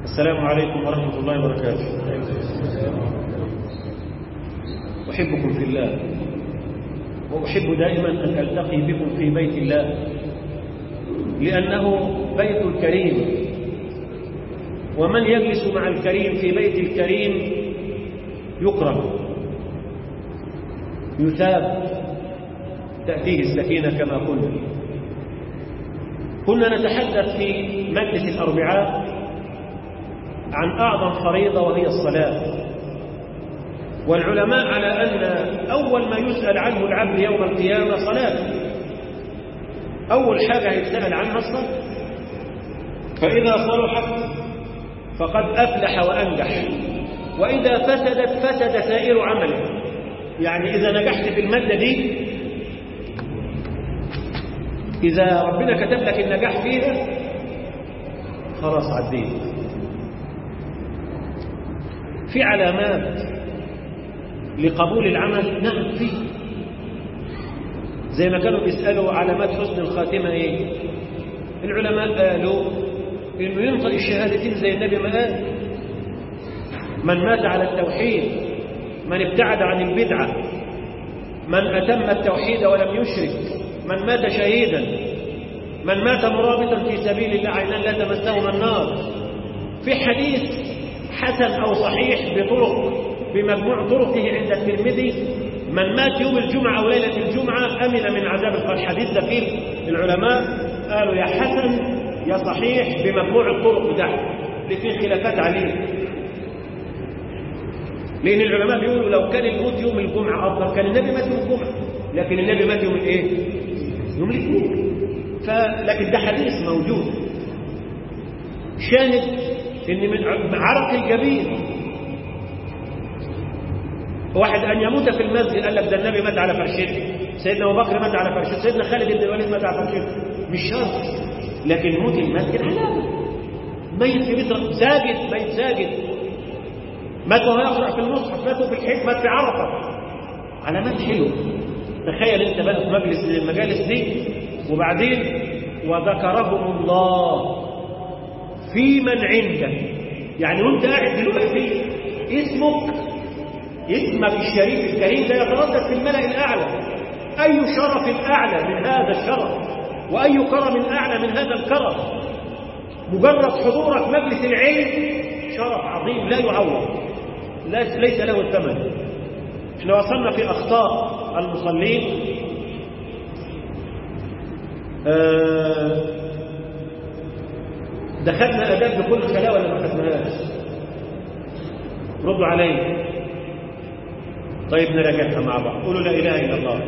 السلام عليكم ورحمة الله وبركاته أحبكم في الله وأحب دائما أن ألتقي بكم في بيت الله لأنه بيت الكريم ومن يجلس مع الكريم في بيت الكريم يكرم يثاب تأتيه السكينة كما قلنا كنا نتحدث في مجلس الأربعاء عن أعظم فريضة وهي الصلاة والعلماء على أن أول ما يسأل عنه العبد يوم القيامة صلاة أول حاجة يسأل عنها الصلاة فإذا صلحت فقد أفلح وأنجح وإذا فسدت فسد سائر عمله يعني إذا نجحت في المادة دي إذا ربنا كتب لك النجاح فيها خلاص عديت في علامات لقبول العمل نعم في زي ما كانوا بيسألوا علامات حسن الخاتمة ايه العلماء قالوا انه ينطق الشهادتين زي النبي ما قال من مات على التوحيد من ابتعد عن البدعة من أتم التوحيد ولم يشرك من مات شهيدا من مات مرابطا في سبيل الله عينا لا تمسهما النار في حديث حسن أو صحيح بطرق بمجموع طرقه عند الترمذي من مات يوم الجمعة أو ليلة الجمعة أمن من عذاب القبر الحديث ده فيه العلماء قالوا يا حسن يا صحيح بمجموع الطرق بتاعته اللي فيه خلافات عليه لأن العلماء بيقولوا لو كان الموت يوم الجمعة أفضل كان النبي مات يوم الجمعة لكن النبي مات يوم الإيه؟ يوم الاثنين فلكن ده حديث موجود شاهد ان من عرق الجبين واحد ان يموت في المسجد قال لك ده النبي مات على فرشته سيدنا ابو بكر مات على فرشته سيدنا خالد بن الوليد مات على فرشته مش شرط لكن موت المسجد علامه ميت في مصر ساجد ميت ساجد مات وهو يقرا في المصحف مات في الحج مات في عرفه علامات حلوه تخيل انت بقى في مجلس من المجالس دي وبعدين وذكرهم الله في من عنده يعني وانت قاعد دلوقتي اسمك اسمك الشريف الكريم ده يتردد في الملأ الأعلى أي شرف أعلى من هذا الشرف وأي كرم أعلى من هذا الكرم مجرد حضورك مجلس العلم شرف عظيم لا يعوض ليس له ثمن احنا وصلنا في أخطاء المصلين آه دخلنا أداب بكل خلاء ولا ما خدناهاش ردوا علي طيب نراجعها مع بعض قولوا لا إله إلا الله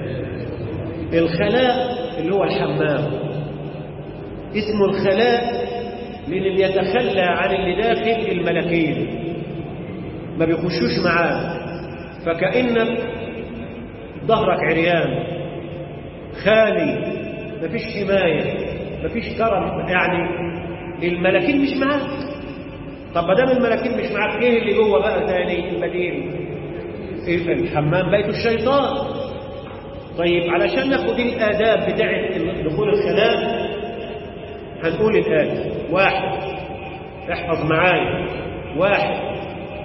الخلاء اللي هو الحمام اسمه الخلاء لأن بيتخلى عن اللي داخل الملكين ما بيخشوش معاه فكأنك ظهرك عريان خالي مفيش حماية مفيش كرم يعني الملاكين مش معاك طب ما دام الملاكين مش معاك ايه اللي جوه بقى تاني البديل إيه الحمام بيت الشيطان طيب علشان ناخد الآداب بتاعت دخول الخلاء هنقول الآتي واحد احفظ معايا واحد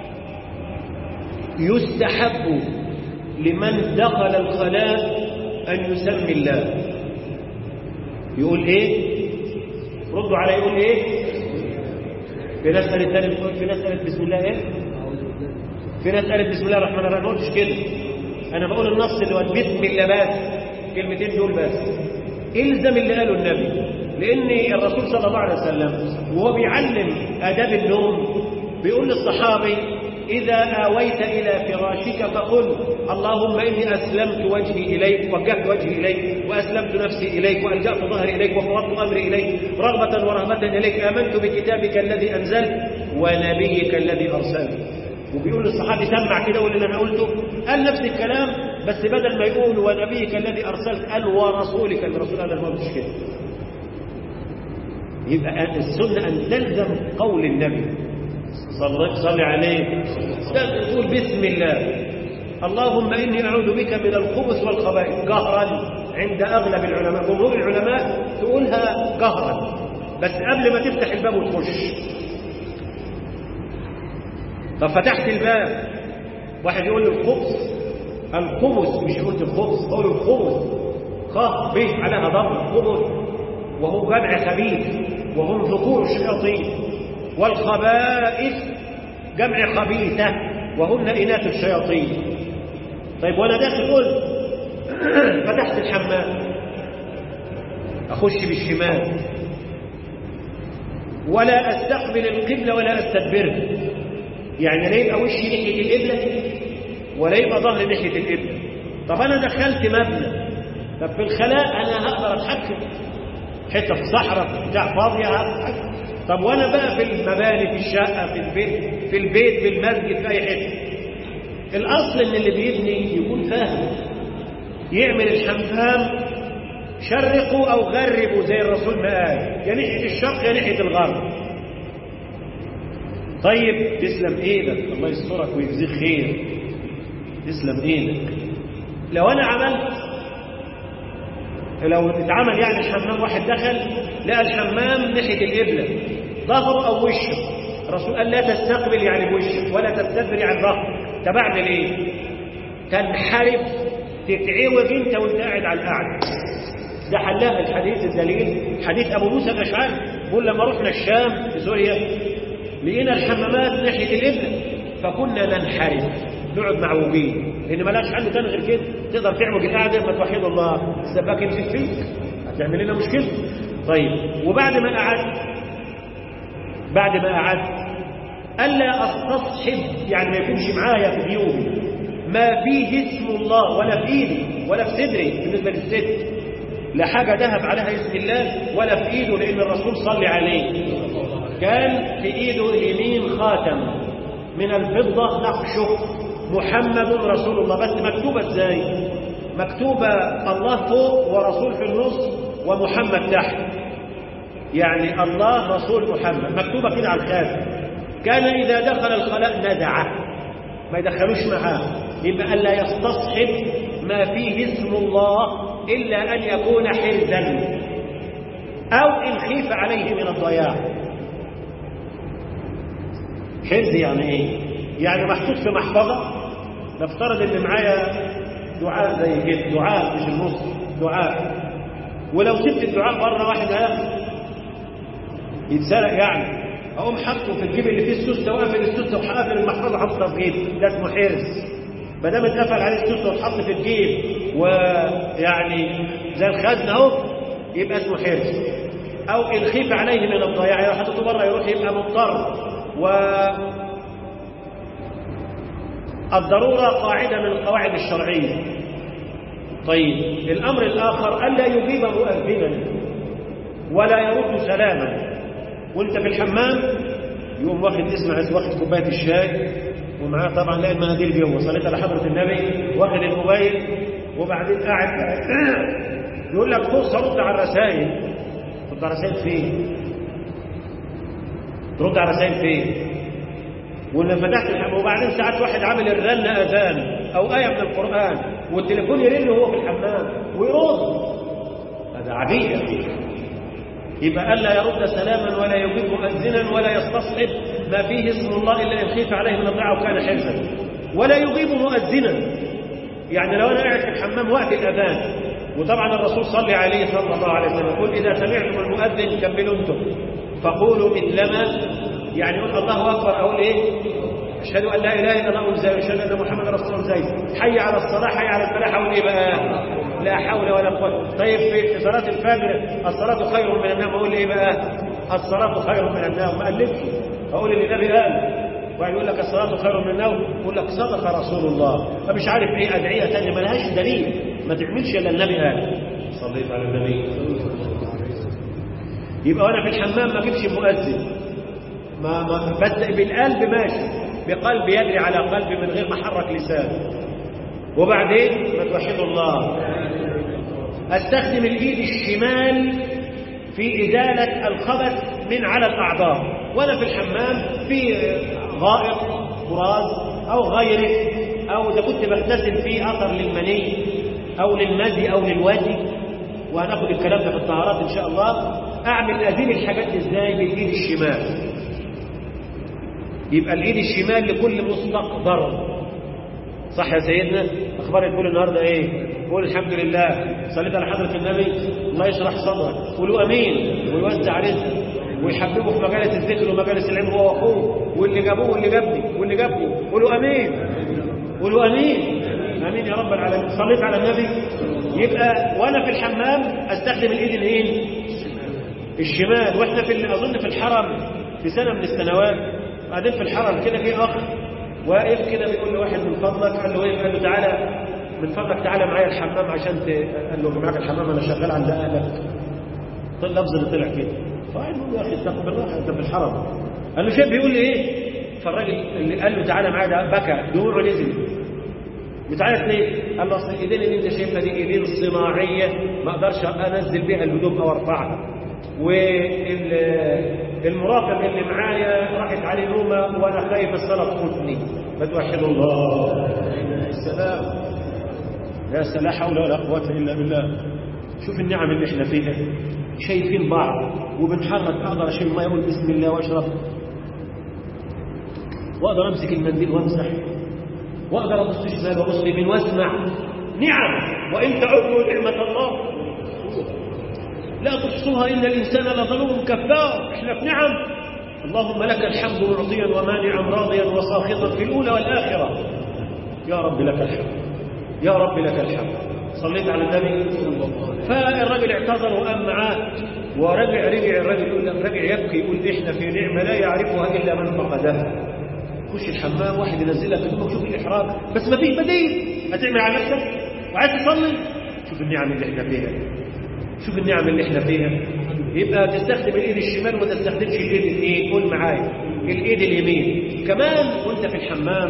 يستحب لمن دخل الخلاء أن يسمي الله يقول إيه ردوا على يقول إيه في ناس قالت تاني في ناس قالت بسم الله إيه في ناس قالت بسم الله الرحمن الرحيم ما قلتش كده أنا بقول النص اللي هو بسم الله بس كلمتين دول بس الزم اللي قاله النبي لأن الرسول صلى الله عليه وسلم وهو بيعلم آداب النوم بيقول للصحابي إذا آويت إلى فراشك فقل اللهم إني أسلمت وجهي إليك وجهت وجهي إليك وأسلمت نفسي إليك وألجأت ظهري إليك وفوضت أمري إليك رغبة ورهبة إليك آمنت بكتابك الذي أنزلت ونبيك الذي أرسلت وبيقول للصحابي سمع كده واللي أنا قلته قال نفس الكلام بس بدل ما يقول ونبيك الذي أرسلت قال ورسولك الرسول هذا ما قلتش كده يبقى السنة أن تلزم قول النبي صلى صلى عليه تقول بسم الله اللهم إني أعوذ بك من الخبث والخبائث قهرا عند أغلب العلماء جمهور العلماء تقولها قهرا بس قبل ما تفتح الباب وتخش طب فتحت الباب واحد يقول لي الخبز الخبز مش قلت الخبز قول الخبز خاف به عليها ضم الخبز وهو جمع خبيث وهم ذكور الشياطين والخبائث جمع خبيثة وهن إناث الشياطين طيب وأنا داخل قلت فتحت الحمام أخش بالشمال ولا أستقبل القبلة ولا أستدبرها يعني لا يبقى وشي ناحية القبلة ولا يبقى ظهري ناحية القبلة طب أنا دخلت مبنى طب في الخلاء أنا هقدر أتحكم حتة في صحراء بتاع فاضية هتحكم طب وأنا بقى في المباني في الشقة في البيت في البيت في المسجد في أي حتة الأصل إن اللي بيبني يكون فاهم يعمل الحمام شرقوا أو غربوا زي الرسول ما قال يا ناحية الشرق يا ناحية الغرب طيب تسلم ايدك الله يسترك ويجزيك خير تسلم ايدك لو انا عملت لو اتعمل يعني الحمام واحد دخل لقى الحمام ناحية القبلة ظهره او وشه الرسول قال لا تستقبل يعني بوشك ولا تستدبر يعني ظهرك طب اعمل ايه تنحرف تتعوج انت وانت قاعد على القعده ده حلها الحديث الدليل حديث ابو موسى الاشعري بيقول لما رحنا الشام في سوريا لقينا الحمامات ناحيه القبله فكنا ننحرف نقعد معوجين لان ملاش حل تاني غير كده تقدر تعوج القعده ما توحد الله السباك يمسك فيك هتعمل لنا مشكله طيب وبعد ما قعدت بعد ما قعدت الا استصحب يعني ما يكونش معايا في جيوبي ما فيه اسم الله ولا في ايدي ولا في صدري بالنسبه للست لا حاجة ذهب عليها اسم الله ولا في ايده لأن الرسول صلى عليه كان في ايده اليمين خاتم من الفضة نقشه محمد رسول الله بس مكتوبة ازاي مكتوبة الله فوق ورسول في النص ومحمد تحت يعني الله رسول محمد مكتوبة كده على الخاتم كان إذا دخل الخلاء ندعه ما يدخلوش معاه يبقى ألا يستصحب ما فيه اسم الله إلا أن يكون حرزا أو إن خيف عليه من الضياع حرز يعني إيه؟ يعني محطوط في محفظة نفترض إن معايا دعاء زي كده دعاء مش النص دعاء ولو سبت الدعاء بره واحد هياخد يتسرق يعني اقوم حاطه في الجيب اللي فيه السوسته واقفل السوسته وقافل المحفظه حاططها في جيب ده اسمه حرز ما دام اتقفل عليه السوسته واتحط في الجيب ويعني زي الخزن اهو يبقى اسمه حرز او ان خيف عليه من الضياع لو حطيته بره يروح يبقى مضطر و الضروره قاعده من القواعد الشرعيه طيب الامر الاخر الا يجيب مؤذنا ولا يرد سلاما وانت في الحمام يقوم واخد اسمع واخد كوبايه الشاي ومعاه طبعا لا المناديل جوه صليت على حضره النبي واخد الموبايل وبعدين قاعد يقول لك بص رد على الرسائل رد على الرسائل فين؟ ترد على الرسائل فين؟ ولما فتحت الحمام وبعدين ساعات واحد عامل الرن اذان او ايه من القران والتليفون يرن وهو في الحمام ويرد هذا عبيد يبقى ألا يرد سلاما ولا يجيب مؤذنا ولا يستصحب ما فيه اسم الله إلا إن خيف عليه من الضياع وكان حرزا ولا يجيب مؤذنا يعني لو أنا قاعد في الحمام وقت الأذان وطبعا الرسول صلى عليه صلى الله عليه وسلم يقول إذا سمعتم المؤذن كملوا أنتم فقولوا مثلما يعني يقول الله أكبر أقول إيه أشهد أن لا إله إلا الله أقول زي أشهد أن محمد رسول الله زي حي على الصلاة حي على الفلاح أقول إيه بقى لا حول ولا قوة طيب في صلاة الفجر الصلاة خير من النوم أقول إيه بقى الصلاة خير من النوم ما ألفش أقول اللي النبي قال واحد يقول لك الصلاة خير من النوم يقول لك صدق رسول الله فمش عارف إيه أدعية ثانية ما لهاش دليل ما تعملش إلا النبي قال صليت على النبي يبقى وأنا في الحمام ما أجيبش مؤذن ما ما بس بالقلب ماشي بقلب يدري على قلب من غير ما حرك لسانه وبعدين ما توحدوا الله استخدم الايد الشمال في ازاله الخبث من على الاعضاء وانا في الحمام في غائط براز او غيره او اذا كنت بغتسل في اثر للمني او للمزي او للوادي وهناخد الكلام ده في الطهارات ان شاء الله اعمل ازيل الحاجات دي ازاي بالايد الشمال يبقى الايد الشمال لكل مستقدر صح يا سيدنا اخبار تقول النهارده ايه قول الحمد لله صليت على حضره النبي الله يشرح صدرك قولوا امين ويوسع رزقك ويحببه في مجالس الذكر ومجالس العلم هو واخوه واللي جابوه واللي جابني واللي جابه قولوا امين قولوا امين امين يا رب العالمين صليت على النبي يبقى وانا في الحمام استخدم الايد الايه الشمال واحنا في اظن في الحرم في سنه من السنوات بعدين في الحرم كده في اخ واقف كده بيقول لواحد من فضلك قال له ايه قال له تعالى من فضلك تعالى معايا الحمام عشان ت... قال له معاك الحمام انا شغال عند اهلك اللفظ اللي طلع كده فقال له يا اخي استغفر بالراحه انت في الحرم قال له شايف بيقول لي ايه فالراجل اللي قال له تعالى معايا ده بكى دموعه نزل بتعيط ليه؟ قال له اصل الايدين اللي انت شايفها دي ايدين صناعيه ما اقدرش انزل بيها الهدوم او ارفعها والمراقب اللي معايا راحت عليه نومه وانا خايف الصلاه تفوتني فتوحد الله السلام يا سلام لا حول ولا قوه الا بالله شوف النعم اللي احنا فيها شايفين بعض وبنحرك اقدر اشم ميه اقول بسم الله واشرب واقدر امسك المنديل وامسح واقدر ابص شمال وابص يمين واسمع نعم وان تعدوا نعمه الله لا تحصوها ان الانسان لظلوم كفار احنا في نعم اللهم لك الحمد معطيا ومانعا راضيا وساخطا في الاولى والاخره يا رب لك الحمد يا رب لك الحمد صليت على النبي فالرجل اعتذر وقام معاه ورجع رجع الرجل يقول رجع يبكي يقول احنا في نعمه لا يعرفها الا من فقدها خش الحمام واحد ينزلك يقول شوف الاحراج بس ما فيش بديل هتعمل على نفسك وعايز تصلي شوف النعم اللي احنا فيها شوف النعم اللي احنا فيها يبقى تستخدم الايد الشمال وما تستخدمش الايد الايه قول معايا الايد اليمين كمان وانت في الحمام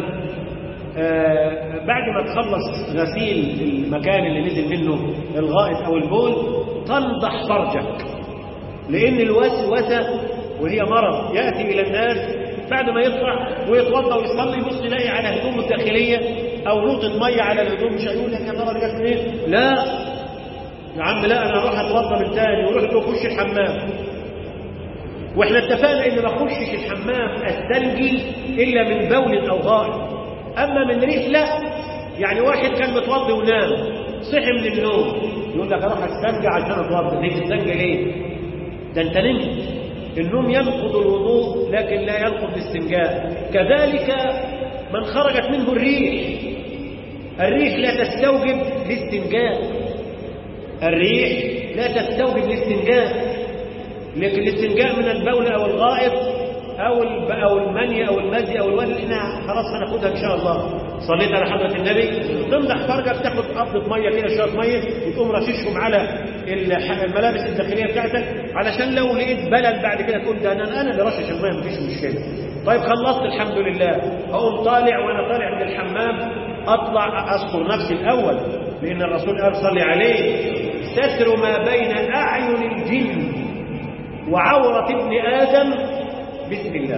آه بعد ما تخلص غسيل المكان اللي نزل منه الغائط او البول تنضح فرجك لان الوسوسه وهي مرض ياتي الى الناس بعد ما يطلع ويتوضا ويصلي يبص يلاقي على هدومه الداخليه او نقطه ميه على الهدوم مش هيقول لك يا ترى جت منين لا يا عم لا انا اروح اتوضا من تاني وروح له خش الحمام واحنا اتفقنا ان ما اخشش الحمام استنجي الا من بول او غائط اما من ريح لا يعني واحد كان متوضي ونام صحي من النوم يقول لك اروح استنجى عشان اتوضا ليه تستنجى ليه ده انت نمت النوم ينقض الوضوء لكن لا ينقض الاستنجاء كذلك من خرجت منه الريح الريح لا تستوجب الاستنجاء الريح لا تستوجب الاستنجاء لكن الاستنجاء من البول او الغائط او او المني او المزي او الولد احنا خلاص هناخدها ان شاء الله صليت على حضره النبي تمدح فرجك تاخد قبضه ميه كده شويه ميه وتقوم رششهم على الملابس الداخليه بتاعتك علشان لو لقيت بلد بعد كده تقول ده انا انا اللي رشش الميه مفيش مشكله طيب خلصت الحمد لله اقوم طالع وانا طالع من الحمام اطلع اذكر نفسي الاول لان الرسول قال صلي عليه ستر ما بين اعين الجن وعوره ابن ادم بسم الله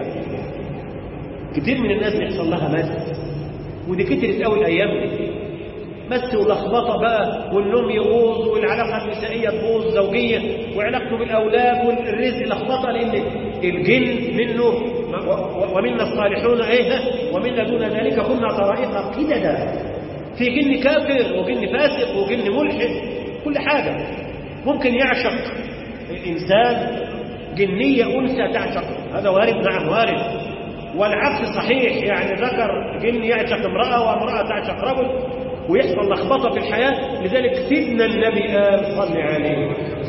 كتير من الناس بيحصل لها مس ودي كترت قوي الايام دي مس ولخبطه بقى والنوم يبوظ والعلاقه النسائيه تبوظ زوجيه وعلاقته بالاولاد والرزق لخبطه لان الجن منه ومنا الصالحون ايه ومنا دون ذلك كنا طرائق قددا في جن كافر وجن فاسق وجن ملحد كل حاجه ممكن يعشق الانسان جنيه انثى تعشق هذا وارد نعم وارد والعكس صحيح يعني ذكر جن يعشق امراه وامراه تعشق رجل ويحصل لخبطه في الحياه لذلك سيدنا النبي قال صل عليه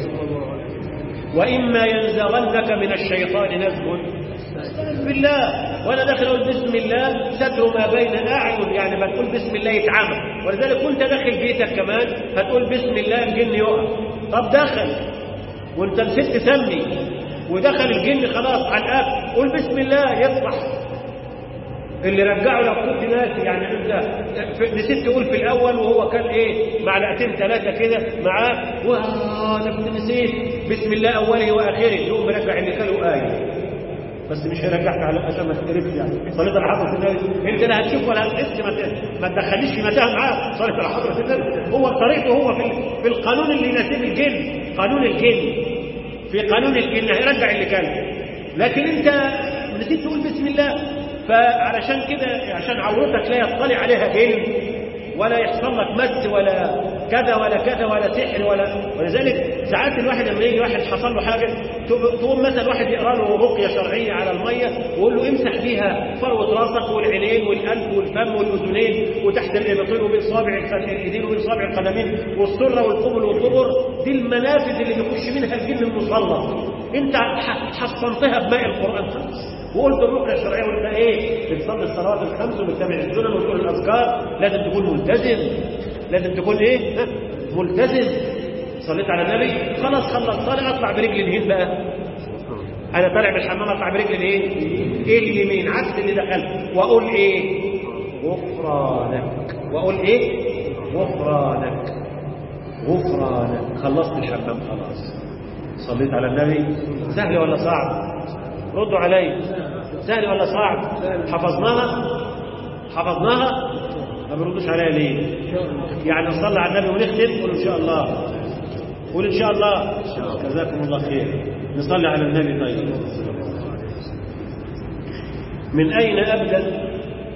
واما ينزغنك من الشيطان نزغ استعذ بالله وانا داخل اقول بسم الله ستر ما بين اعين يعني ما تقول بسم الله يتعمى ولذلك وانت داخل بيتك كمان هتقول بسم الله الجن يقع طب دخل وانت نسيت تسمي ودخل الجن خلاص على الاكل قول بسم الله يصبح اللي رجعه لو كنت ناسي يعني انت نسيت تقول في الاول وهو كان ايه معلقتين ثلاثه كده معاه وانا كنت نسيت بسم الله اوله واخره يقوم مرجع اللي كانوا ايه بس مش هيرجعك على عشان ما تقرفش يعني صليت على حضره النبي انت لا هتشوف ولا هتحس ما ما تدخليش في متاهه معاه صليت على حضره النبي هو طريقته هو في في القانون اللي يناسب الجن قانون الجن في قانون الجن هيرجع اللي كان لكن انت نسيت تقول بسم الله فعلشان كده عشان عورتك لا يطلع عليها جن ولا يحصل لك مس ولا كذا ولا كذا ولا سحر ولا ولذلك ساعات الواحد لما يجي واحد حصل له حاجه تقوم مثلا واحد يقرا له رقيه شرعيه على الميه ويقول له امسح بيها فروه راسك والعينين والانف والفم والاذنين وتحت الابطين وبين صابع الايدين وبين صابع القدمين والسره والقبل والدبر دي المنافذ اللي بيخش منها الجن المسلط انت حصنتها بماء القران خلاص وقلت الرقيه الشرعيه وانت ايه بتصلي الصلوات الخمس وبتتبع السنن وتقول الاذكار لازم تكون ملتزم لازم تكون ايه ها؟ ملتزم صليت على النبي خلاص خلص صلاه اطلع برجل اليمين بقى انا طالع من الحمام اطلع برجل الايه ايه اليمين عكس اللي دخلت واقول ايه غفرانك واقول ايه غفرانك غفرانك خلصت الحمام خلاص صليت على النبي سهل ولا صعب ردوا علي سهل ولا صعب حفظناها حفظناها ما بيردوش عليها ليه يعني نصلي على النبي ونختم قول ان شاء الله قول ان شاء الله جزاكم الله خير نصلي على النبي طيب من اين ابدا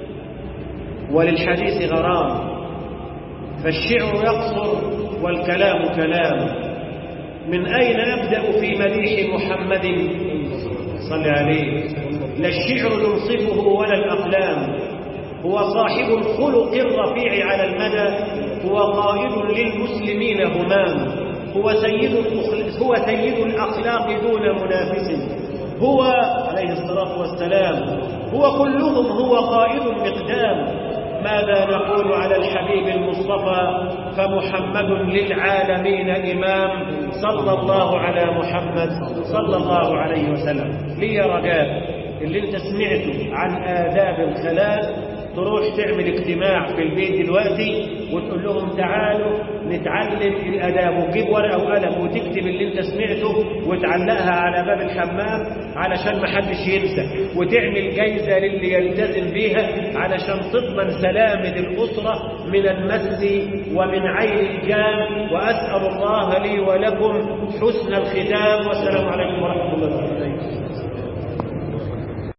وللحديث غرام فالشعر يقصر والكلام كلام من اين ابدا في مديح محمد صل عليه لا الشعر ينصفه ولا الأقلام هو صاحب الخلق الرفيع على المدى هو قائد للمسلمين همام هو سيد هو سيد الأخلاق دون منافس هو عليه الصلاة والسلام هو كلهم هو قائد مقدام ماذا نقول على الحبيب المصطفى فمحمد للعالمين إمام صلى الله على محمد صلى الله عليه وسلم لي رجاء اللي انت سمعته عن آداب الخلاء تروح تعمل اجتماع في البيت دلوقتي وتقول لهم تعالوا نتعلم الاداب وتجيب ورقه وقلم وتكتب اللي انت سمعته وتعلقها على باب الحمام علشان ما حدش ينسى وتعمل جايزه للي يلتزم بيها علشان تضمن سلامه الاسره من المس ومن عين الجان واسال الله لي ولكم حسن الختام والسلام عليكم ورحمه الله وبركاته